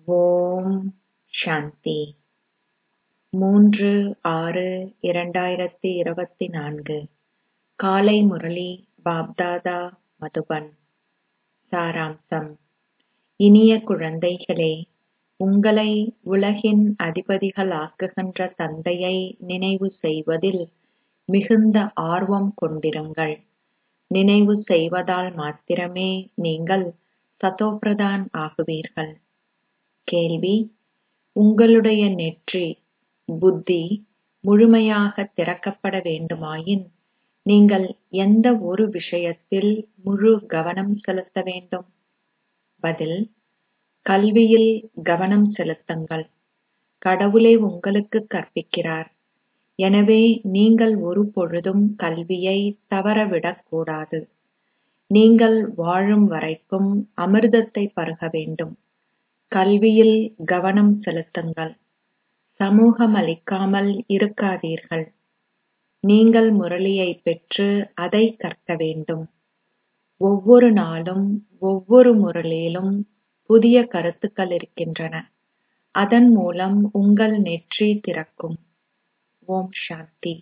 ஓம் சாந்தி மூன்று ஆறு இரண்டாயிரத்தி இருபத்தி நான்கு காலை முரளி பாப்தாதா மதுபன் சாராம்சம் இனிய குழந்தைகளே உங்களை உலகின் அதிபதிகளாக்குகின்ற தந்தையை நினைவு செய்வதில் மிகுந்த ஆர்வம் கொண்டிருங்கள் நினைவு செய்வதால் மாத்திரமே நீங்கள் சதோபிரதான் ஆகுவீர்கள் கேள்வி உங்களுடைய நெற்றி புத்தி முழுமையாக திறக்கப்பட வேண்டுமாயின் நீங்கள் எந்த ஒரு விஷயத்தில் முழு கவனம் செலுத்த வேண்டும் பதில் கல்வியில் கவனம் செலுத்துங்கள் கடவுளே உங்களுக்கு கற்பிக்கிறார் எனவே நீங்கள் ஒருபொழுதும் கல்வியை தவறவிடக் கூடாது நீங்கள் வாழும் வரைக்கும் அமிர்தத்தை பருக வேண்டும் கல்வியில் கவனம் செலுத்துங்கள் சமூகம் அளிக்காமல் இருக்காதீர்கள் நீங்கள் முரளியை பெற்று அதை கற்க வேண்டும் ஒவ்வொரு நாளும் ஒவ்வொரு முரளியிலும் புதிய கருத்துக்கள் இருக்கின்றன அதன் மூலம் உங்கள் நெற்றி திறக்கும் ஓம் சாந்தி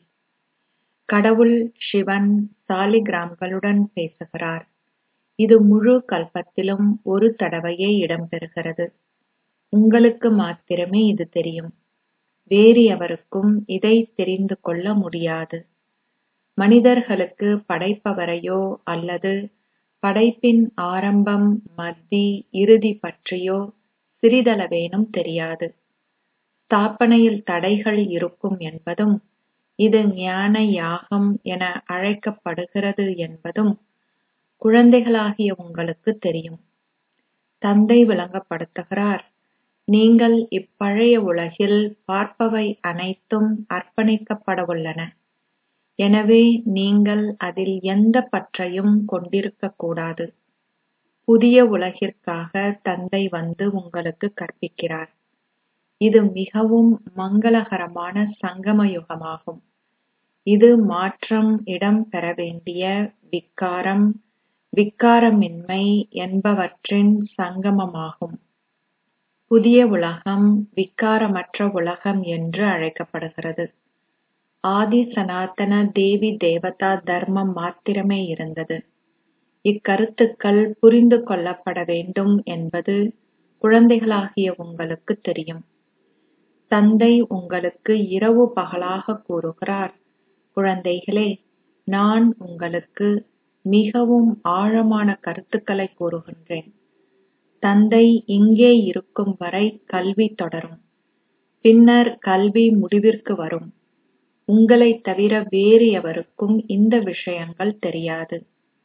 கடவுள் சிவன் சாலிகிராம்களுடன் பேசுகிறார் இது முழு கல்பத்திலும் ஒரு தடவையே இடம்பெறுகிறது உங்களுக்கு மாத்திரமே இது தெரியும் வேறு எவருக்கும் இதை தெரிந்து கொள்ள முடியாது மனிதர்களுக்கு படைப்பவரையோ அல்லது படைப்பின் ஆரம்பம் மத்தி இறுதி பற்றியோ சிறிதளவேனும் தெரியாது ஸ்தாபனையில் தடைகள் இருக்கும் என்பதும் இது ஞான யாகம் என அழைக்கப்படுகிறது என்பதும் குழந்தைகளாகிய உங்களுக்கு தெரியும் தந்தை விளங்கப்படுத்துகிறார் நீங்கள் இப்பழைய உலகில் பார்ப்பவை அனைத்தும் அர்ப்பணிக்கப்படவுள்ளன எனவே நீங்கள் அதில் எந்த பற்றையும் கொண்டிருக்க கூடாது புதிய உலகிற்காக தந்தை வந்து உங்களுக்கு கற்பிக்கிறார் இது மிகவும் மங்களகரமான சங்கம யுகமாகும் இது மாற்றம் இடம் பெற வேண்டிய விக்காரம் விக்காரமின்மை என்பவற்றின் சங்கமமாகும் புதிய உலகம் விக்காரமற்ற உலகம் என்று அழைக்கப்படுகிறது ஆதி சனாதன தேவி தேவதா தர்மம் மாத்திரமே இருந்தது இக்கருத்துக்கள் புரிந்து கொள்ளப்பட வேண்டும் என்பது குழந்தைகளாகிய உங்களுக்கு தெரியும் தந்தை உங்களுக்கு இரவு பகலாக கூறுகிறார் குழந்தைகளே நான் உங்களுக்கு மிகவும் ஆழமான கருத்துக்களை கூறுகின்றேன் தந்தை இங்கே இருக்கும் வரை கல்வி தொடரும் பின்னர் கல்வி முடிவிற்கு வரும் உங்களைத் தவிர வேறு எவருக்கும் இந்த விஷயங்கள் தெரியாது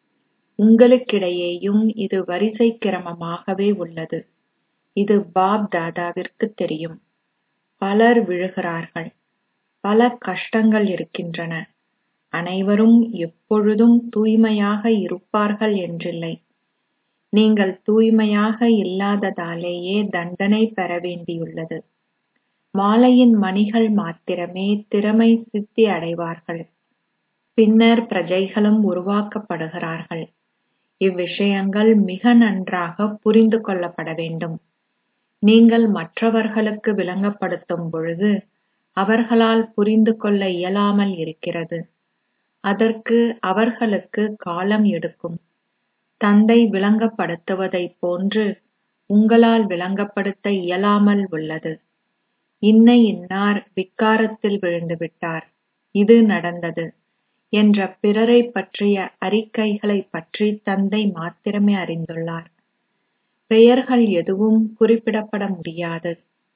உங்களுக்கிடையேயும் இது வரிசை கிரமமாகவே உள்ளது இது பாப் தாதாவிற்கு தெரியும் பலர் விழுகிறார்கள் பல கஷ்டங்கள் இருக்கின்றன அனைவரும் எப்பொழுதும் தூய்மையாக இருப்பார்கள் என்றில்லை நீங்கள் தூய்மையாக இல்லாததாலேயே தண்டனை பெற வேண்டியுள்ளது மாலையின் மணிகள் மாத்திரமே திறமை சித்தி அடைவார்கள் பின்னர் பிரஜைகளும் உருவாக்கப்படுகிறார்கள் இவ்விஷயங்கள் மிக நன்றாக புரிந்து கொள்ளப்பட வேண்டும் நீங்கள் மற்றவர்களுக்கு விளங்கப்படுத்தும் பொழுது அவர்களால் புரிந்து கொள்ள இயலாமல் இருக்கிறது அதற்கு அவர்களுக்கு காலம் எடுக்கும் தந்தை விளங்கப்படுத்துவதைப் போன்று உங்களால் விளங்கப்படுத்த இயலாமல் உள்ளது இன்ன இன்னார் விக்காரத்தில் விழுந்துவிட்டார் இது நடந்தது என்ற பிறரை பற்றிய அறிக்கைகளை பற்றி தந்தை மாத்திரமே அறிந்துள்ளார் பெயர்கள் எதுவும் குறிப்பிடப்பட முடியாது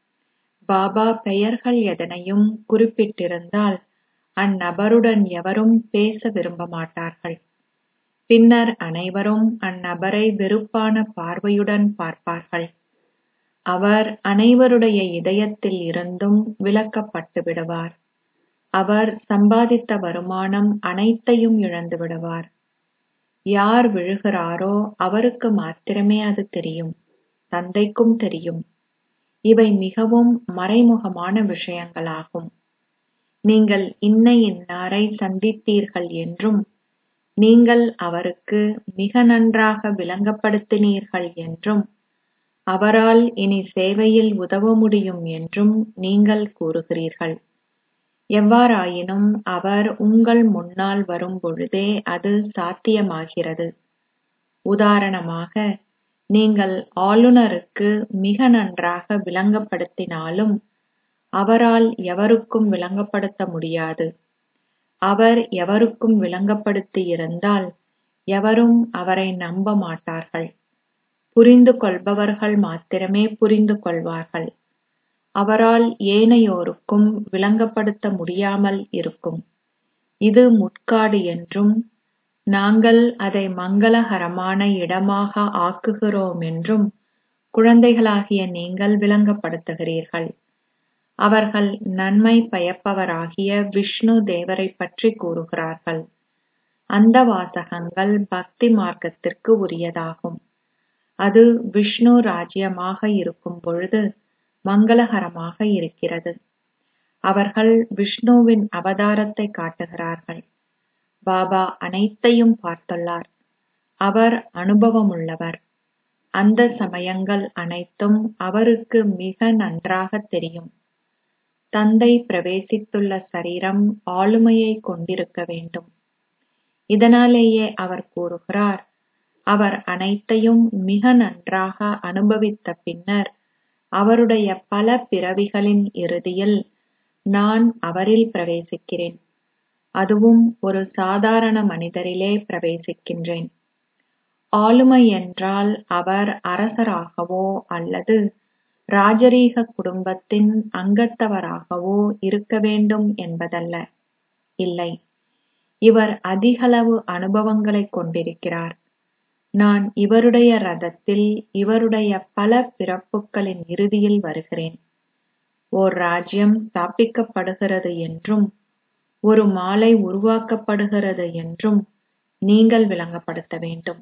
பாபா பெயர்கள் எதனையும் குறிப்பிட்டிருந்தால் அந்நபருடன் எவரும் பேச விரும்ப மாட்டார்கள் பின்னர் அனைவரும் அந்நபரை வெறுப்பான பார்வையுடன் பார்ப்பார்கள் அவர் அனைவருடைய இதயத்தில் இருந்தும் விலக்கப்பட்டு விடுவார் அவர் சம்பாதித்த வருமானம் அனைத்தையும் இழந்து விடுவார் யார் விழுகிறாரோ அவருக்கு மாத்திரமே அது தெரியும் தந்தைக்கும் தெரியும் இவை மிகவும் மறைமுகமான விஷயங்களாகும் நீங்கள் இன்ன இன்னாரை சந்தித்தீர்கள் என்றும் நீங்கள் அவருக்கு மிக நன்றாக விளங்கப்படுத்தினீர்கள் என்றும் அவரால் இனி சேவையில் உதவ முடியும் என்றும் நீங்கள் கூறுகிறீர்கள் எவ்வாறாயினும் அவர் உங்கள் முன்னால் வரும் பொழுதே அது சாத்தியமாகிறது உதாரணமாக நீங்கள் ஆளுநருக்கு மிக நன்றாக விளங்கப்படுத்தினாலும் அவரால் எவருக்கும் விளங்கப்படுத்த முடியாது அவர் எவருக்கும் விளங்கப்படுத்தியிருந்தால் எவரும் அவரை நம்ப மாட்டார்கள் புரிந்து கொள்பவர்கள் மாத்திரமே புரிந்து கொள்வார்கள் அவரால் ஏனையோருக்கும் விளங்கப்படுத்த முடியாமல் இருக்கும் இது முட்காடு என்றும் நாங்கள் அதை மங்களகரமான இடமாக ஆக்குகிறோம் என்றும் குழந்தைகளாகிய நீங்கள் விளங்கப்படுத்துகிறீர்கள் அவர்கள் நன்மை பயப்பவராகிய விஷ்ணு தேவரை பற்றி கூறுகிறார்கள் அந்த வாசகங்கள் பக்தி மார்க்கத்திற்கு உரியதாகும் அது விஷ்ணு ராஜ்யமாக இருக்கும் பொழுது மங்களகரமாக இருக்கிறது அவர்கள் விஷ்ணுவின் அவதாரத்தை காட்டுகிறார்கள் பாபா அனைத்தையும் பார்த்துள்ளார் அவர் அனுபவமுள்ளவர் அந்த சமயங்கள் அனைத்தும் அவருக்கு மிக நன்றாக தெரியும் தந்தை பிரவேசித்துள்ள சரீரம் ஆளுமையை கொண்டிருக்க வேண்டும் இதனாலேயே அவர் கூறுகிறார் அவர் அனைத்தையும் மிக நன்றாக அனுபவித்த பின்னர் அவருடைய பல பிறவிகளின் இறுதியில் நான் அவரில் பிரவேசிக்கிறேன் அதுவும் ஒரு சாதாரண மனிதரிலே பிரவேசிக்கின்றேன் ஆளுமை என்றால் அவர் அரசராகவோ அல்லது ராஜரீக குடும்பத்தின் அங்கத்தவராகவோ இருக்க வேண்டும் என்பதல்ல இல்லை இவர் அதிகளவு அனுபவங்களை கொண்டிருக்கிறார் நான் இவருடைய ரதத்தில் இவருடைய பல பிறப்புகளின் இறுதியில் வருகிறேன் ஓர் ராஜ்யம் ஸ்தாபிக்கப்படுகிறது என்றும் ஒரு மாலை உருவாக்கப்படுகிறது என்றும் நீங்கள் விளங்கப்படுத்த வேண்டும்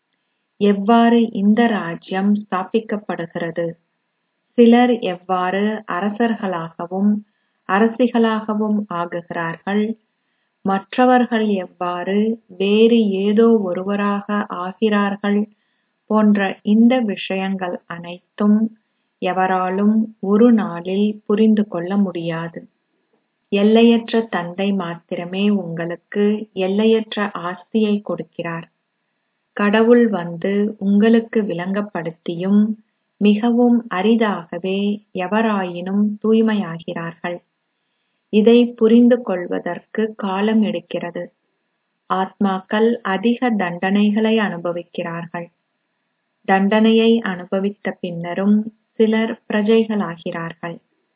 எவ்வாறு இந்த ராஜ்யம் ஸ்தாபிக்கப்படுகிறது சிலர் எவ்வாறு அரசர்களாகவும் அரசிகளாகவும் ஆகுகிறார்கள் மற்றவர்கள் எவ்வாறு வேறு ஏதோ ஒருவராக ஆகிறார்கள் போன்ற இந்த விஷயங்கள் அனைத்தும் எவராலும் ஒரு நாளில் புரிந்து கொள்ள முடியாது எல்லையற்ற தந்தை மாத்திரமே உங்களுக்கு எல்லையற்ற ஆஸ்தியை கொடுக்கிறார் கடவுள் வந்து உங்களுக்கு விளங்கப்படுத்தியும் மிகவும் அரிதாகவே எவராயினும் தூய்மையாகிறார்கள் இதை புரிந்து கொள்வதற்கு காலம் எடுக்கிறது ஆத்மாக்கள் அதிக தண்டனைகளை அனுபவிக்கிறார்கள் தண்டனையை அனுபவித்த பின்னரும் சிலர் பிரஜைகளாகிறார்கள்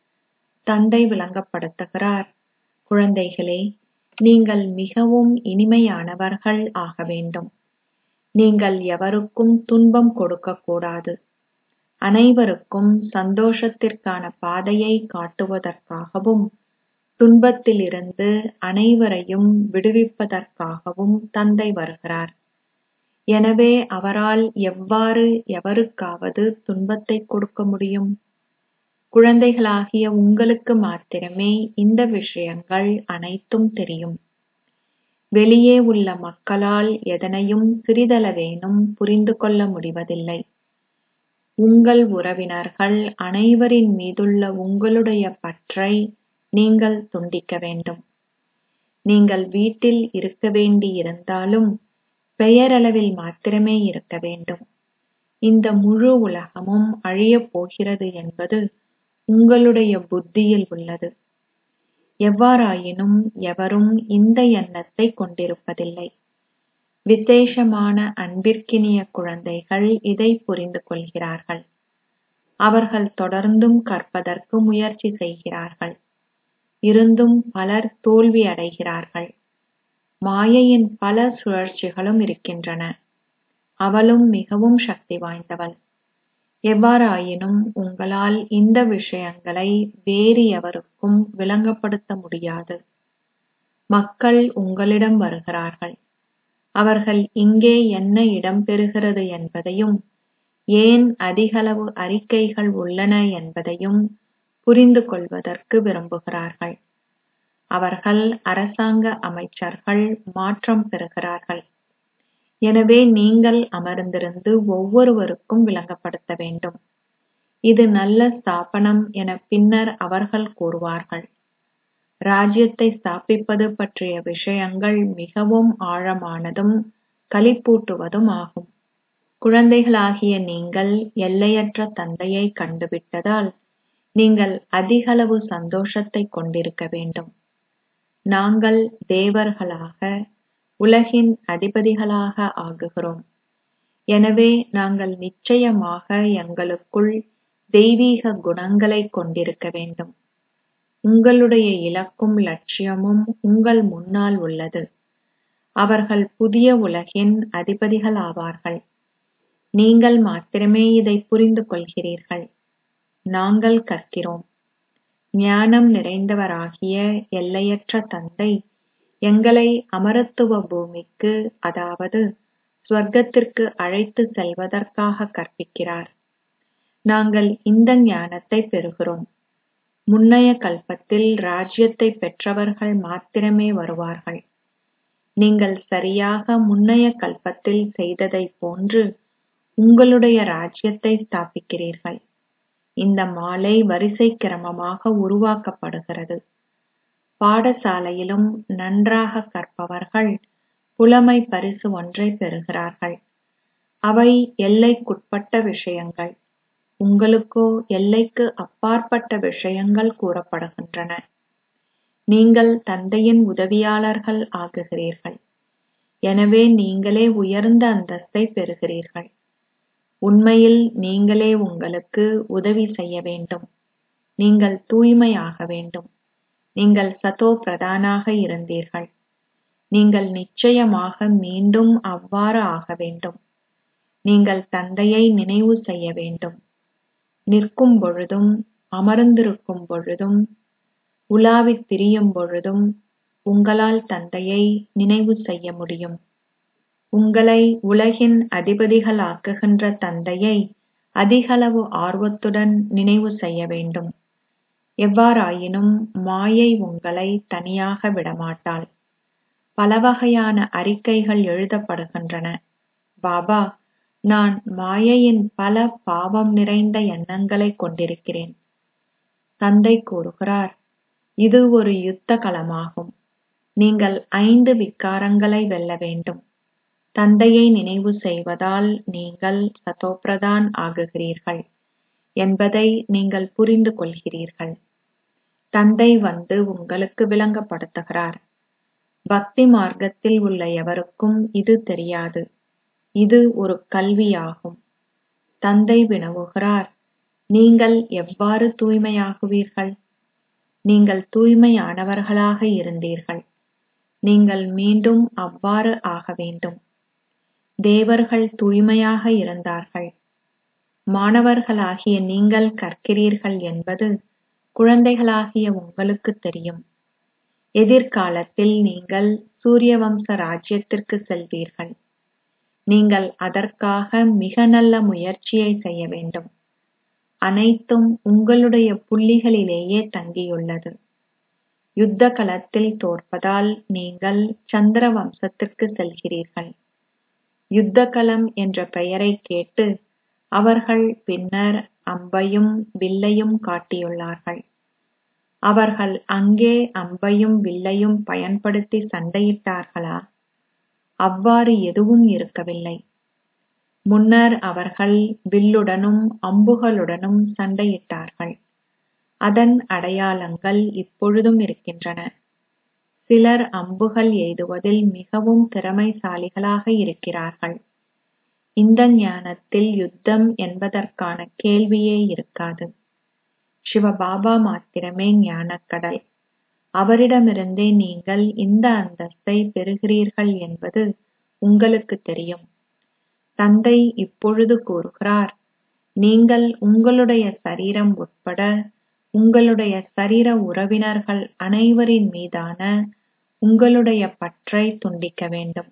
தந்தை விளங்கப்படுத்துகிறார் குழந்தைகளே நீங்கள் மிகவும் இனிமையானவர்கள் ஆக வேண்டும் நீங்கள் எவருக்கும் துன்பம் கொடுக்கக்கூடாது அனைவருக்கும் சந்தோஷத்திற்கான பாதையை காட்டுவதற்காகவும் துன்பத்திலிருந்து அனைவரையும் விடுவிப்பதற்காகவும் தந்தை வருகிறார் எனவே அவரால் எவ்வாறு எவருக்காவது துன்பத்தை கொடுக்க முடியும் குழந்தைகளாகிய உங்களுக்கு மாத்திரமே இந்த விஷயங்கள் அனைத்தும் தெரியும் வெளியே உள்ள மக்களால் எதனையும் சிறிதளவேனும் புரிந்து கொள்ள முடிவதில்லை உங்கள் உறவினர்கள் அனைவரின் மீதுள்ள உங்களுடைய பற்றை நீங்கள் துண்டிக்க வேண்டும் நீங்கள் வீட்டில் இருக்க வேண்டியிருந்தாலும் பெயரளவில் மாத்திரமே இருக்க வேண்டும் இந்த முழு உலகமும் அழியப் போகிறது என்பது உங்களுடைய புத்தியில் உள்ளது எவ்வாறாயினும் எவரும் இந்த எண்ணத்தை கொண்டிருப்பதில்லை விசேஷமான அன்பிற்கினிய குழந்தைகள் இதை புரிந்து கொள்கிறார்கள் அவர்கள் தொடர்ந்தும் கற்பதற்கு முயற்சி செய்கிறார்கள் இருந்தும் பலர் தோல்வி அடைகிறார்கள் மாயையின் பல சுழற்சிகளும் இருக்கின்றன அவளும் மிகவும் சக்தி வாய்ந்தவள் எவ்வாறாயினும் உங்களால் இந்த விஷயங்களை வேறு எவருக்கும் விளங்கப்படுத்த முடியாது மக்கள் உங்களிடம் வருகிறார்கள் அவர்கள் இங்கே என்ன இடம்பெறுகிறது என்பதையும் ஏன் அதிகளவு அறிக்கைகள் உள்ளன என்பதையும் புரிந்து கொள்வதற்கு விரும்புகிறார்கள் அவர்கள் அரசாங்க அமைச்சர்கள் மாற்றம் பெறுகிறார்கள் எனவே நீங்கள் அமர்ந்திருந்து ஒவ்வொருவருக்கும் விளங்கப்படுத்த வேண்டும் இது நல்ல ஸ்தாபனம் என பின்னர் அவர்கள் கூறுவார்கள் ராஜ்யத்தை ஸ்தாபிப்பது பற்றிய விஷயங்கள் மிகவும் ஆழமானதும் களிப்பூட்டுவதும் ஆகும் குழந்தைகளாகிய நீங்கள் எல்லையற்ற தந்தையை கண்டுவிட்டதால் நீங்கள் அதிகளவு சந்தோஷத்தை கொண்டிருக்க வேண்டும் நாங்கள் தேவர்களாக உலகின் அதிபதிகளாக ஆகுகிறோம் எனவே நாங்கள் நிச்சயமாக எங்களுக்குள் தெய்வீக குணங்களை கொண்டிருக்க வேண்டும் உங்களுடைய இலக்கும் லட்சியமும் உங்கள் முன்னால் உள்ளது அவர்கள் புதிய உலகின் அதிபதிகள் ஆவார்கள் நீங்கள் மாத்திரமே இதை புரிந்து கொள்கிறீர்கள் நாங்கள் கற்கிறோம் ஞானம் நிறைந்தவராகிய எல்லையற்ற தந்தை எங்களை அமரத்துவ பூமிக்கு அதாவது ஸ்வர்க்கத்திற்கு அழைத்து செல்வதற்காக கற்பிக்கிறார் நாங்கள் இந்த ஞானத்தை பெறுகிறோம் முன்னைய கல்பத்தில் ராஜ்யத்தை பெற்றவர்கள் மாத்திரமே வருவார்கள் நீங்கள் சரியாக முன்னைய கல்பத்தில் செய்ததைப் போன்று உங்களுடைய ராஜ்யத்தை ஸ்தாபிக்கிறீர்கள் இந்த மாலை வரிசை கிரமமாக உருவாக்கப்படுகிறது பாடசாலையிலும் நன்றாக கற்பவர்கள் புலமை பரிசு ஒன்றை பெறுகிறார்கள் அவை எல்லைக்குட்பட்ட விஷயங்கள் உங்களுக்கோ எல்லைக்கு அப்பாற்பட்ட விஷயங்கள் கூறப்படுகின்றன நீங்கள் தந்தையின் உதவியாளர்கள் ஆகுகிறீர்கள் எனவே நீங்களே உயர்ந்த அந்தஸ்தை பெறுகிறீர்கள் உண்மையில் நீங்களே உங்களுக்கு உதவி செய்ய வேண்டும் நீங்கள் தூய்மையாக வேண்டும் நீங்கள் சதோ பிரதானாக இருந்தீர்கள் நீங்கள் நிச்சயமாக மீண்டும் அவ்வாறு ஆக வேண்டும் நீங்கள் தந்தையை நினைவு செய்ய வேண்டும் நிற்கும் பொழுதும் அமர்ந்திருக்கும் பொழுதும் உலாவித் திரியும் பொழுதும் உங்களால் தந்தையை நினைவு செய்ய முடியும் உங்களை உலகின் அதிபதிகளாக்குகின்ற தந்தையை அதிகளவு ஆர்வத்துடன் நினைவு செய்ய வேண்டும் எவ்வாறாயினும் மாயை உங்களை தனியாக விடமாட்டாள் பலவகையான அறிக்கைகள் எழுதப்படுகின்றன பாபா நான் மாயையின் பல பாவம் நிறைந்த எண்ணங்களைக் கொண்டிருக்கிறேன் தந்தை கூறுகிறார் இது ஒரு யுத்த களமாகும் நீங்கள் ஐந்து விக்காரங்களை வெல்ல வேண்டும் தந்தையை நினைவு செய்வதால் நீங்கள் சதோப்பிரதான் ஆகுகிறீர்கள் என்பதை நீங்கள் புரிந்து கொள்கிறீர்கள் தந்தை வந்து உங்களுக்கு விளங்கப்படுத்துகிறார் பக்தி மார்க்கத்தில் உள்ள எவருக்கும் இது தெரியாது இது ஒரு கல்வியாகும் தந்தை வினவுகிறார் நீங்கள் எவ்வாறு தூய்மையாகுவீர்கள் நீங்கள் தூய்மையானவர்களாக இருந்தீர்கள் நீங்கள் மீண்டும் அவ்வாறு ஆக வேண்டும் தேவர்கள் தூய்மையாக இருந்தார்கள் மாணவர்களாகிய நீங்கள் கற்கிறீர்கள் என்பது குழந்தைகளாகிய உங்களுக்கு தெரியும் எதிர்காலத்தில் நீங்கள் சூரிய வம்ச ராஜ்யத்திற்கு செல்வீர்கள் நீங்கள் அதற்காக மிக நல்ல முயற்சியை செய்ய வேண்டும் அனைத்தும் உங்களுடைய புள்ளிகளிலேயே தங்கியுள்ளது யுத்த களத்தில் தோற்பதால் நீங்கள் சந்திர வம்சத்திற்கு செல்கிறீர்கள் யுத்த களம் என்ற பெயரை கேட்டு அவர்கள் பின்னர் அம்பையும் வில்லையும் காட்டியுள்ளார்கள் அவர்கள் அங்கே அம்பையும் வில்லையும் பயன்படுத்தி சண்டையிட்டார்களா அவ்வாறு எதுவும் இருக்கவில்லை முன்னர் அவர்கள் வில்லுடனும் அம்புகளுடனும் சண்டையிட்டார்கள் அதன் அடையாளங்கள் இப்பொழுதும் இருக்கின்றன சிலர் அம்புகள் எய்துவதில் மிகவும் திறமைசாலிகளாக இருக்கிறார்கள் இந்த ஞானத்தில் யுத்தம் என்பதற்கான கேள்வியே இருக்காது சிவபாபா மாத்திரமே ஞானக்கடல் அவரிடமிருந்தே நீங்கள் இந்த அந்தஸ்தை பெறுகிறீர்கள் என்பது உங்களுக்கு தெரியும் தந்தை இப்பொழுது கூறுகிறார் நீங்கள் உங்களுடைய சரீரம் உட்பட உங்களுடைய சரீர உறவினர்கள் அனைவரின் மீதான உங்களுடைய பற்றை துண்டிக்க வேண்டும்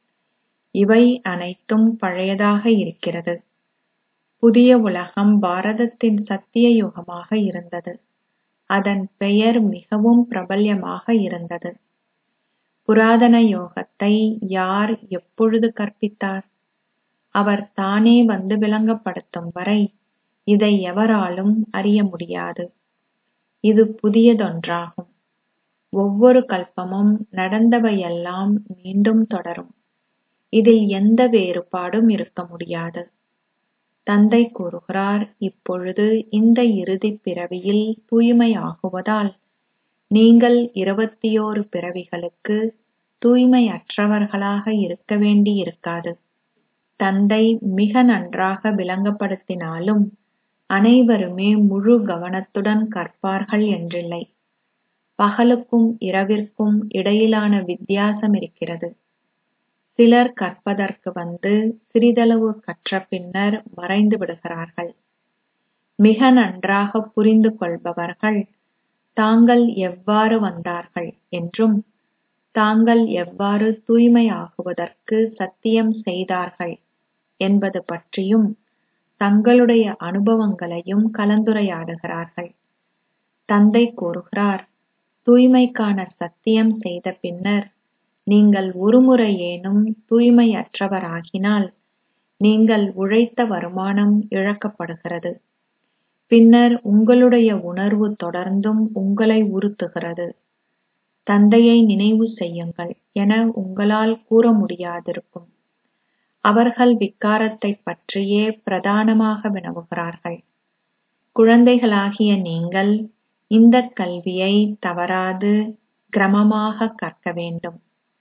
இவை அனைத்தும் பழையதாக இருக்கிறது புதிய உலகம் பாரதத்தின் சத்திய யுகமாக இருந்தது அதன் பெயர் மிகவும் பிரபல்யமாக இருந்தது புராதன யோகத்தை யார் எப்பொழுது கற்பித்தார் அவர் தானே வந்து விளங்கப்படுத்தும் வரை இதை எவராலும் அறிய முடியாது இது புதியதொன்றாகும் ஒவ்வொரு கல்பமும் நடந்தவையெல்லாம் மீண்டும் தொடரும் இதில் எந்த வேறுபாடும் இருக்க முடியாது தந்தை கூறுகிறார் இப்பொழுது இந்த இறுதிப் பிறவியில் தூய்மையாகுவதால் நீங்கள் இருபத்தியோரு பிறவிகளுக்கு தூய்மையற்றவர்களாக இருக்க வேண்டியிருக்காது தந்தை மிக நன்றாக விளங்கப்படுத்தினாலும் அனைவருமே முழு கவனத்துடன் கற்பார்கள் என்றில்லை பகலுக்கும் இரவிற்கும் இடையிலான வித்தியாசம் இருக்கிறது சிலர் கற்பதற்கு வந்து சிறிதளவு கற்ற பின்னர் மறைந்து விடுகிறார்கள் மிக நன்றாக புரிந்து கொள்பவர்கள் தாங்கள் எவ்வாறு வந்தார்கள் என்றும் தாங்கள் எவ்வாறு தூய்மையாகுவதற்கு சத்தியம் செய்தார்கள் என்பது பற்றியும் தங்களுடைய அனுபவங்களையும் கலந்துரையாடுகிறார்கள் தந்தை கூறுகிறார் தூய்மைக்கான சத்தியம் செய்த பின்னர் நீங்கள் ஒருமுறையேனும் தூய்மையற்றவராகினால் நீங்கள் உழைத்த வருமானம் இழக்கப்படுகிறது பின்னர் உங்களுடைய உணர்வு தொடர்ந்தும் உங்களை உறுத்துகிறது தந்தையை நினைவு செய்யுங்கள் என உங்களால் கூற முடியாதிருக்கும் அவர்கள் விக்காரத்தைப் பற்றியே பிரதானமாக வினவுகிறார்கள் குழந்தைகளாகிய நீங்கள் இந்த கல்வியை தவறாது கிரமமாக கற்க வேண்டும்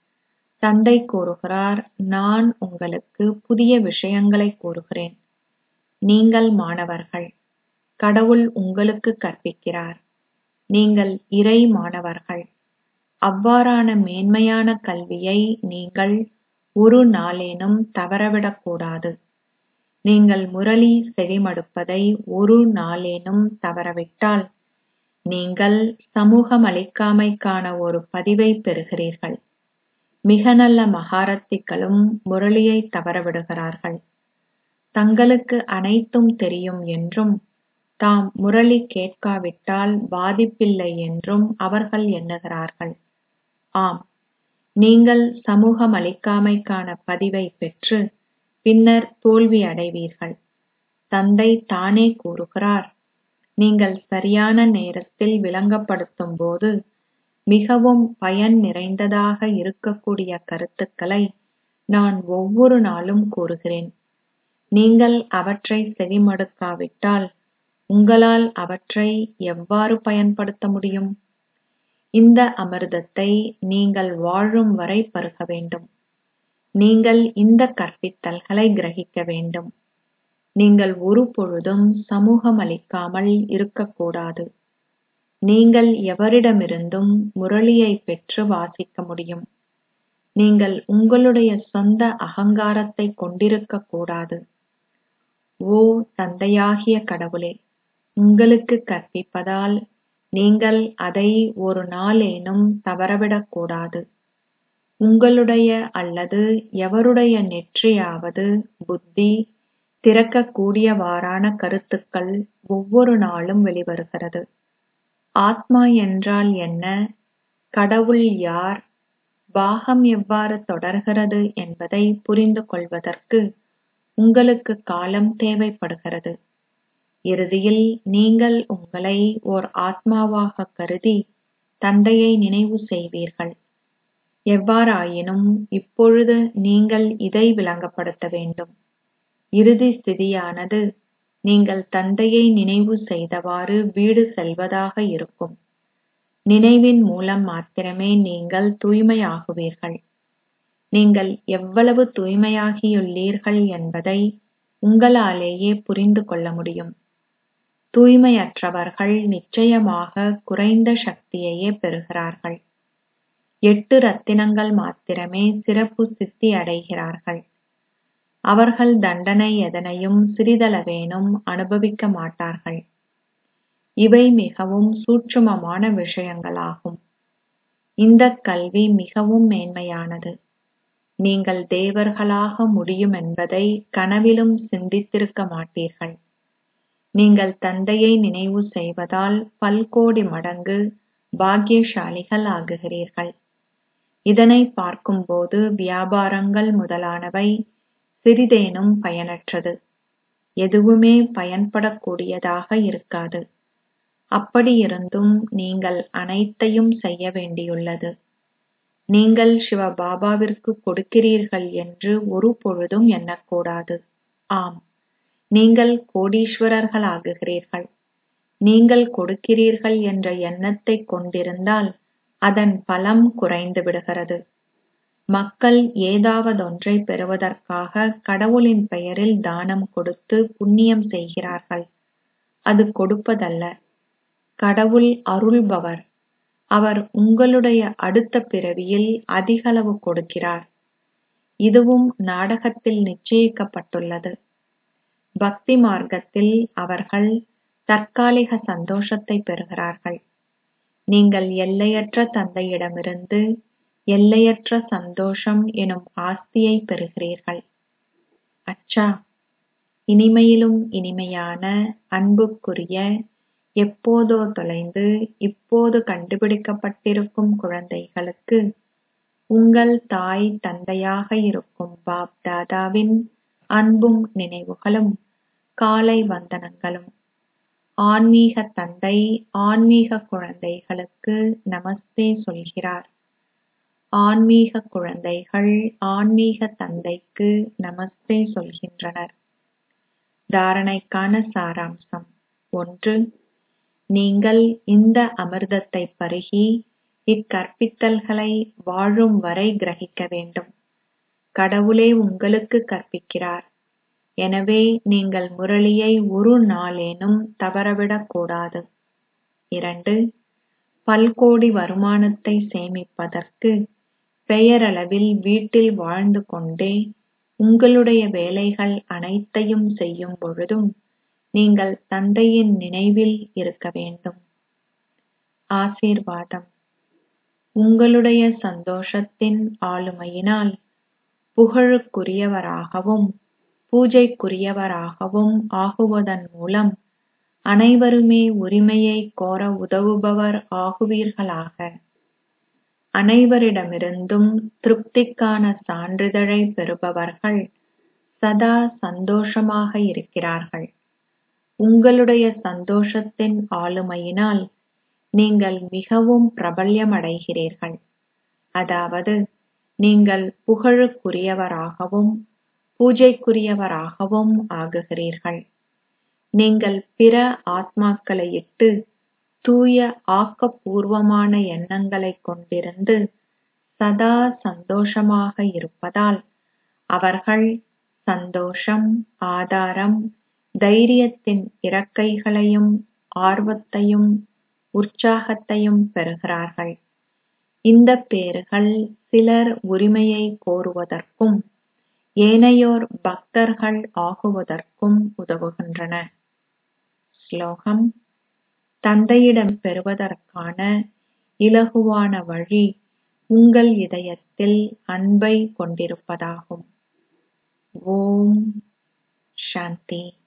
தந்தை கூறுகிறார் நான் உங்களுக்கு புதிய விஷயங்களை கூறுகிறேன் நீங்கள் மாணவர்கள் கடவுள் உங்களுக்கு கற்பிக்கிறார் நீங்கள் இறை மாணவர்கள் அவ்வாறான மேன்மையான கல்வியை நீங்கள் ஒரு நாளேனும் தவறவிடக்கூடாது நீங்கள் முரளி செவிமடுப்பதை ஒரு நாளேனும் தவறவிட்டால் நீங்கள் சமூகமளிக்காமைக்கான ஒரு பதிவை பெறுகிறீர்கள் மிக நல்ல மகாரத்திகளும் முரளியை தவறவிடுகிறார்கள் தங்களுக்கு அனைத்தும் தெரியும் என்றும் தாம் முரளி கேட்காவிட்டால் பாதிப்பில்லை என்றும் அவர்கள் எண்ணுகிறார்கள் ஆம் நீங்கள் சமூகமளிக்காமைக்கான பதிவை பெற்று பின்னர் தோல்வி அடைவீர்கள் தந்தை தானே கூறுகிறார் நீங்கள் சரியான நேரத்தில் விளங்கப்படுத்தும் போது மிகவும் பயன் நிறைந்ததாக இருக்கக்கூடிய கருத்துக்களை நான் ஒவ்வொரு நாளும் கூறுகிறேன் நீங்கள் அவற்றை செவிமடுக்காவிட்டால் உங்களால் அவற்றை எவ்வாறு பயன்படுத்த முடியும் இந்த அமிர்தத்தை நீங்கள் வாழும் வரை பருக வேண்டும் நீங்கள் இந்த கற்பித்தல்களை கிரகிக்க வேண்டும் நீங்கள் ஒருபொழுதும் சமூகமளிக்காமல் இருக்கக்கூடாது நீங்கள் எவரிடமிருந்தும் முரளியை பெற்று வாசிக்க முடியும் நீங்கள் உங்களுடைய சொந்த அகங்காரத்தை கொண்டிருக்க கூடாது ஓ தந்தையாகிய கடவுளே உங்களுக்கு கற்பிப்பதால் நீங்கள் அதை ஒரு நாளேனும் தவறவிடக்கூடாது உங்களுடைய அல்லது எவருடைய நெற்றியாவது புத்தி திறக்கக்கூடியவாறான கருத்துக்கள் ஒவ்வொரு நாளும் வெளிவருகிறது ஆத்மா என்றால் என்ன கடவுள் யார் பாகம் எவ்வாறு தொடர்கிறது என்பதை புரிந்து கொள்வதற்கு உங்களுக்கு காலம் தேவைப்படுகிறது இறுதியில் நீங்கள் உங்களை ஓர் ஆத்மாவாக கருதி தந்தையை நினைவு செய்வீர்கள் எவ்வாறாயினும் இப்பொழுது நீங்கள் இதை விளங்கப்படுத்த வேண்டும் இறுதி ஸ்திதியானது நீங்கள் தந்தையை நினைவு செய்தவாறு வீடு செல்வதாக இருக்கும் நினைவின் மூலம் மாத்திரமே நீங்கள் தூய்மையாகுவீர்கள் நீங்கள் எவ்வளவு தூய்மையாகியுள்ளீர்கள் என்பதை உங்களாலேயே புரிந்து கொள்ள முடியும் தூய்மையற்றவர்கள் நிச்சயமாக குறைந்த சக்தியையே பெறுகிறார்கள் எட்டு ரத்தினங்கள் மாத்திரமே சிறப்பு சித்தி அடைகிறார்கள் அவர்கள் தண்டனை எதனையும் சிறிதளவேனும் அனுபவிக்க மாட்டார்கள் இவை மிகவும் சூட்சுமமான விஷயங்களாகும் இந்த கல்வி மிகவும் மேன்மையானது நீங்கள் தேவர்களாக முடியும் என்பதை கனவிலும் சிந்தித்திருக்க மாட்டீர்கள் நீங்கள் தந்தையை நினைவு செய்வதால் பல்கோடி மடங்கு பாக்கியசாலிகள் ஆகுகிறீர்கள் இதனை பார்க்கும்போது வியாபாரங்கள் முதலானவை சிறிதேனும் பயனற்றது எதுவுமே பயன்படக்கூடியதாக இருக்காது அப்படியிருந்தும் நீங்கள் அனைத்தையும் செய்ய வேண்டியுள்ளது நீங்கள் சிவபாபாவிற்கு கொடுக்கிறீர்கள் என்று ஒரு பொழுதும் எண்ணக்கூடாது ஆம் நீங்கள் கோடீஸ்வரர்களாகுகிறீர்கள் நீங்கள் கொடுக்கிறீர்கள் என்ற எண்ணத்தை கொண்டிருந்தால் அதன் பலம் குறைந்து விடுகிறது மக்கள் ஏதாவதொன்றை பெறுவதற்காக கடவுளின் பெயரில் தானம் கொடுத்து புண்ணியம் செய்கிறார்கள் அது கொடுப்பதல்ல கடவுள் அருள்பவர் அவர் உங்களுடைய அடுத்த பிறவியில் அதிகளவு கொடுக்கிறார் இதுவும் நாடகத்தில் நிச்சயிக்கப்பட்டுள்ளது பக்தி மார்க்கத்தில் அவர்கள் தற்காலிக சந்தோஷத்தை பெறுகிறார்கள் நீங்கள் எல்லையற்ற தந்தையிடமிருந்து எல்லையற்ற சந்தோஷம் எனும் ஆஸ்தியை பெறுகிறீர்கள் அச்சா இனிமையிலும் இனிமையான அன்புக்குரிய எப்போதோ தொலைந்து இப்போது கண்டுபிடிக்கப்பட்டிருக்கும் குழந்தைகளுக்கு உங்கள் தாய் தந்தையாக இருக்கும் பாப் தாதாவின் அன்பும் நினைவுகளும் காலை வந்தனங்களும் ஆன்மீக தந்தை ஆன்மீக குழந்தைகளுக்கு நமஸ்தே சொல்கிறார் ஆன்மீக குழந்தைகள் ஆன்மீக தந்தைக்கு நமஸ்தே சொல்கின்றனர் தாரணைக்கான சாராம்சம் ஒன்று நீங்கள் இந்த அமிர்தத்தை பருகி இக்கற்பித்தல்களை வாழும் வரை கிரகிக்க வேண்டும் கடவுளே உங்களுக்கு கற்பிக்கிறார் எனவே நீங்கள் முரளியை ஒரு நாளேனும் தவறவிடக் கூடாது இரண்டு பல்கோடி வருமானத்தை சேமிப்பதற்கு பெயரளவில் வீட்டில் வாழ்ந்து கொண்டே உங்களுடைய வேலைகள் அனைத்தையும் செய்யும் பொழுதும் நீங்கள் தந்தையின் நினைவில் இருக்க வேண்டும் ஆசீர்வாதம் உங்களுடைய சந்தோஷத்தின் ஆளுமையினால் புகழுக்குரியவராகவும் பூஜைக்குரியவராகவும் ஆகுவதன் மூலம் அனைவருமே உரிமையை கோர உதவுபவர் ஆகுவீர்களாக அனைவரிடமிருந்தும் திருப்திக்கான சான்றிதழை பெறுபவர்கள் சதா சந்தோஷமாக இருக்கிறார்கள் உங்களுடைய சந்தோஷத்தின் ஆளுமையினால் நீங்கள் மிகவும் பிரபல்யமடைகிறீர்கள் அதாவது நீங்கள் புகழுக்குரியவராகவும் பூஜைக்குரியவராகவும் ஆகுகிறீர்கள் நீங்கள் பிற ஆத்மாக்களையிட்டு தூய ஆக்கப்பூர்வமான எண்ணங்களைக் கொண்டிருந்து சதா சந்தோஷமாக இருப்பதால் அவர்கள் சந்தோஷம் ஆதாரம் தைரியத்தின் இறக்கைகளையும் ஆர்வத்தையும் உற்சாகத்தையும் பெறுகிறார்கள் இந்த பேறுகள் சிலர் உரிமையை கோருவதற்கும் ஏனையோர் பக்தர்கள் ஆகுவதற்கும் உதவுகின்றன ஸ்லோகம் தந்தையிடம் பெறுவதற்கான இலகுவான வழி உங்கள் இதயத்தில் அன்பை கொண்டிருப்பதாகும் ஓம் சாந்தி